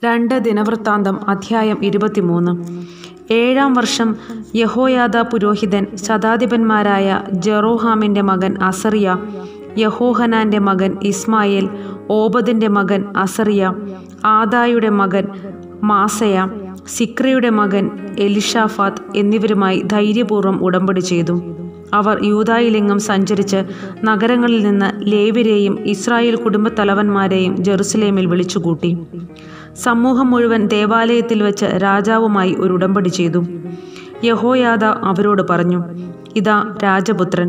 രണ്ട് ദിനവൃത്താന്തം അധ്യായം ഇരുപത്തിമൂന്ന് ഏഴാം വർഷം യഹോയാദ പുരോഹിതൻ ശതാധിപന്മാരായ ജെറോഹാമിൻ്റെ മകൻ അസറിയ യഹോഹനാൻ്റെ മകൻ ഇസ്മായേൽ ഓബദിൻ്റെ മകൻ അസറിയ ആദായുടെ മകൻ മാസയ സിക്രയുടെ മകൻ എലിഷാഫാത്ത് എന്നിവരുമായി ധൈര്യപൂർവ്വം ഉടമ്പടി ചെയ്തു അവർ യൂതായിലെങ്ങും സഞ്ചരിച്ച് നഗരങ്ങളിൽ നിന്ന് ലേവ്യരെയും ഇസ്രായേൽ കുടുംബത്തലവന്മാരെയും ജെറുസലേമിൽ വിളിച്ചുകൂട്ടി സമൂഹം മുഴുവൻ ദേവാലയത്തിൽ വെച്ച് രാജാവുമായി ഒരു ഉടമ്പടി ചെയ്തു യഹോയാദ അവരോട് പറഞ്ഞു ഇതാ രാജപുത്രൻ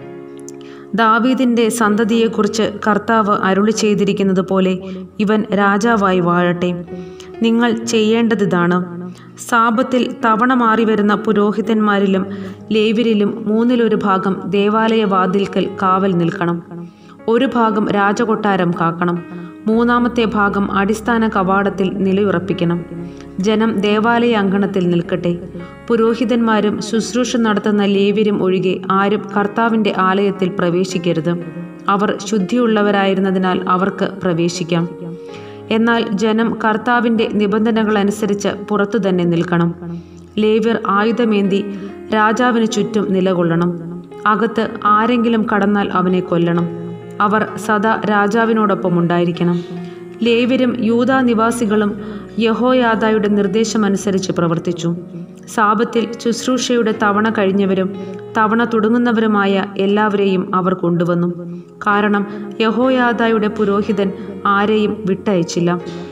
ദാവീദിന്റെ സന്തതിയെക്കുറിച്ച് കർത്താവ് അരുളി ചെയ്തിരിക്കുന്നത് പോലെ ഇവൻ രാജാവായി വാഴട്ടെ നിങ്ങൾ ചെയ്യേണ്ടതിതാണ് സാപത്തിൽ തവണ മാറി വരുന്ന പുരോഹിതന്മാരിലും ലേവ്യരിലും മൂന്നിലൊരു ഭാഗം ദേവാലയ വാതിൽക്കൽ കാവൽ നിൽക്കണം ഒരു ഭാഗം രാജകൊട്ടാരം കാക്കണം മൂന്നാമത്തെ ഭാഗം അടിസ്ഥാന കവാടത്തിൽ നിലയുറപ്പിക്കണം ജനം ദേവാലയ അങ്കണത്തിൽ നിൽക്കട്ടെ പുരോഹിതന്മാരും ശുശ്രൂഷ നടത്തുന്ന ലേവ്യരും ഒഴികെ ആരും കർത്താവിൻ്റെ ആലയത്തിൽ പ്രവേശിക്കരുത് അവർ ശുദ്ധിയുള്ളവരായിരുന്നതിനാൽ അവർക്ക് പ്രവേശിക്കാം എന്നാൽ ജനം കർത്താവിൻ്റെ നിബന്ധനകളനുസരിച്ച് പുറത്തു തന്നെ നിൽക്കണം ലേവ്യർ ആയുധമേന്തി രാജാവിന് ചുറ്റും നിലകൊള്ളണം അകത്ത് ആരെങ്കിലും കടന്നാൽ അവനെ കൊല്ലണം അവർ സദാ രാജാവിനോടൊപ്പം ഉണ്ടായിരിക്കണം ലേവ്യരും യൂതാ നിവാസികളും യഹോയാദായുടെ നിർദ്ദേശമനുസരിച്ച് പ്രവർത്തിച്ചു സാപത്തിൽ ശുശ്രൂഷയുടെ തവണ കഴിഞ്ഞവരും തവണ തുടങ്ങുന്നവരുമായ എല്ലാവരെയും അവർ കൊണ്ടുവന്നു കാരണം യഹോയാദായുടെ പുരോഹിതൻ ആരെയും വിട്ടയച്ചില്ല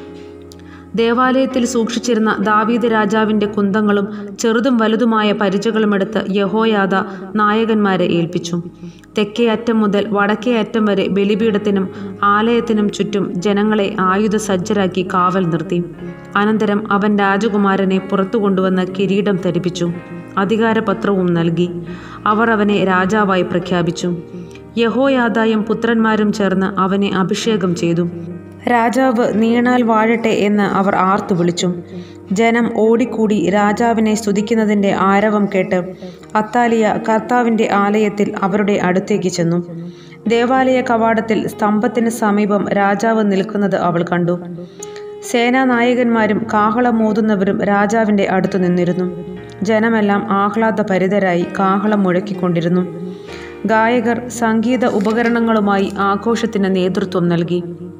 ദേവാലയത്തിൽ സൂക്ഷിച്ചിരുന്ന ദാവീദ് രാജാവിൻ്റെ കുന്തങ്ങളും ചെറുതും വലുതുമായ പരിചകളുമെടുത്ത് യഹോയാദ നായകന്മാരെ ഏൽപ്പിച്ചു തെക്കേ അറ്റം മുതൽ വടക്കേ അറ്റം വരെ ബലിപീഠത്തിനും ആലയത്തിനും ചുറ്റും ജനങ്ങളെ ആയുധ സജ്ജരാക്കി കാവൽ നിർത്തി അനന്തരം അവൻ രാജകുമാരനെ പുറത്തു കൊണ്ടുവന്ന് കിരീടം ധരിപ്പിച്ചു അധികാരപത്രവും നൽകി അവർ അവനെ രാജാവായി പ്രഖ്യാപിച്ചു യഹോയാദായും പുത്രന്മാരും ചേർന്ന് അവനെ അഭിഷേകം ചെയ്തു രാജാവ് നീണാൽ വാഴട്ടെ എന്ന് അവർ ആർത്തു വിളിച്ചു ജനം ഓടിക്കൂടി രാജാവിനെ സ്തുതിക്കുന്നതിൻ്റെ ആരവം കേട്ട് അത്താലിയ കർത്താവിൻ്റെ ആലയത്തിൽ അവരുടെ അടുത്തേക്ക് ചെന്നു ദേവാലയ കവാടത്തിൽ സ്തംഭത്തിന് സമീപം രാജാവ് നിൽക്കുന്നത് അവൾ കണ്ടു സേനാനായകന്മാരും കാഹളം മോതുന്നവരും രാജാവിൻ്റെ അടുത്തു നിന്നിരുന്നു ജനമെല്ലാം ആഹ്ലാദഭരിതരായി കാഹളം മുഴക്കിക്കൊണ്ടിരുന്നു ഗായകർ സംഗീത ഉപകരണങ്ങളുമായി ആഘോഷത്തിന് നേതൃത്വം നൽകി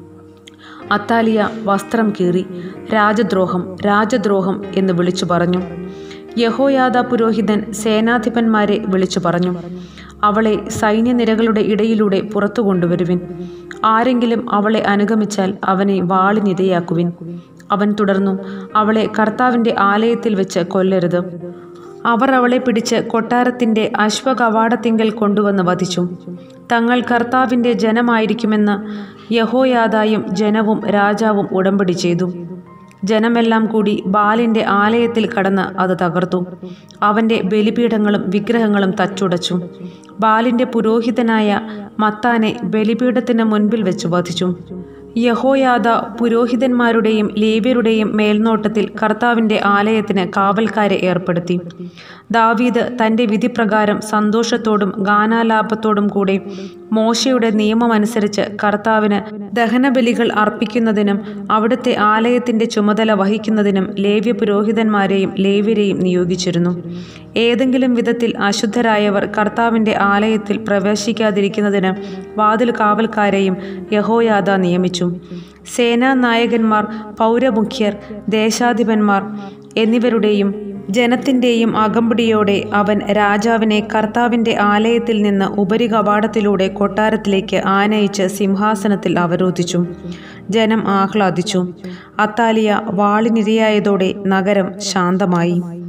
അത്താലിയ വസ്ത്രം കീറി രാജദ്രോഹം രാജദ്രോഹം എന്ന് വിളിച്ചു പറഞ്ഞു യഹോയാദ പുരോഹിതൻ സേനാധിപന്മാരെ വിളിച്ചു പറഞ്ഞു അവളെ സൈന്യനിരകളുടെ ഇടയിലൂടെ പുറത്തു കൊണ്ടുവരുവിൻ ആരെങ്കിലും അവളെ അനുഗമിച്ചാൽ അവനെ വാളിനിരയാക്കുവിൻ അവൻ തുടർന്നു അവളെ കർത്താവിൻ്റെ ആലയത്തിൽ വെച്ച് കൊല്ലരുത് അവർ അവളെ പിടിച്ച് കൊട്ടാരത്തിൻ്റെ അശ്വകവാടത്തിങ്കൽ കൊണ്ടുവന്ന് വധിച്ചു തങ്ങൾ കർത്താവിൻ്റെ ജനമായിരിക്കുമെന്ന് യഹോയാദായും ജനവും രാജാവും ഉടമ്പടി ചെയ്തു ജനമെല്ലാം കൂടി ബാലിൻ്റെ ആലയത്തിൽ കടന്ന് അത് തകർത്തു അവൻ്റെ ബലിപീഠങ്ങളും വിഗ്രഹങ്ങളും തച്ചുടച്ചു ബാലിൻ്റെ പുരോഹിതനായ മത്താനെ ബലിപീഠത്തിന് മുൻപിൽ വെച്ച് വധിച്ചു യഹോയാദ പുരോഹിതന്മാരുടെയും ലേവ്യരുടെയും മേൽനോട്ടത്തിൽ കർത്താവിൻ്റെ ആലയത്തിന് കാവൽക്കാരെ ഏർപ്പെടുത്തി ദാവീദ് തൻ്റെ വിധിപ്രകാരം സന്തോഷത്തോടും ഗാനാലാപത്തോടും കൂടെ മോശയുടെ നിയമമനുസരിച്ച് കർത്താവിന് ദഹനബലികൾ അർപ്പിക്കുന്നതിനും അവിടുത്തെ ആലയത്തിൻ്റെ ചുമതല വഹിക്കുന്നതിനും ലേവ്യ പുരോഹിതന്മാരെയും ലേവ്യരെയും നിയോഗിച്ചിരുന്നു ഏതെങ്കിലും വിധത്തിൽ അശുദ്ധരായവർ കർത്താവിൻ്റെ ആലയത്തിൽ പ്രവേശിക്കാതിരിക്കുന്നതിന് വാതിൽ കാവൽക്കാരെയും യഹോയാദ നിയമിച്ചു സേനാനായകന്മാർ പൗരമുഖ്യർ ദേശാധിപന്മാർ എന്നിവരുടെയും ജനത്തിൻ്റെയും അകമ്പടിയോടെ അവൻ രാജാവിനെ കർത്താവിൻ്റെ ആലയത്തിൽ നിന്ന് ഉപരികവാടത്തിലൂടെ കൊട്ടാരത്തിലേക്ക് ആനയിച്ച് സിംഹാസനത്തിൽ അവരോധിച്ചു ജനം ആഹ്ലാദിച്ചു അത്താലിയ വാളിനിരയായതോടെ നഗരം ശാന്തമായി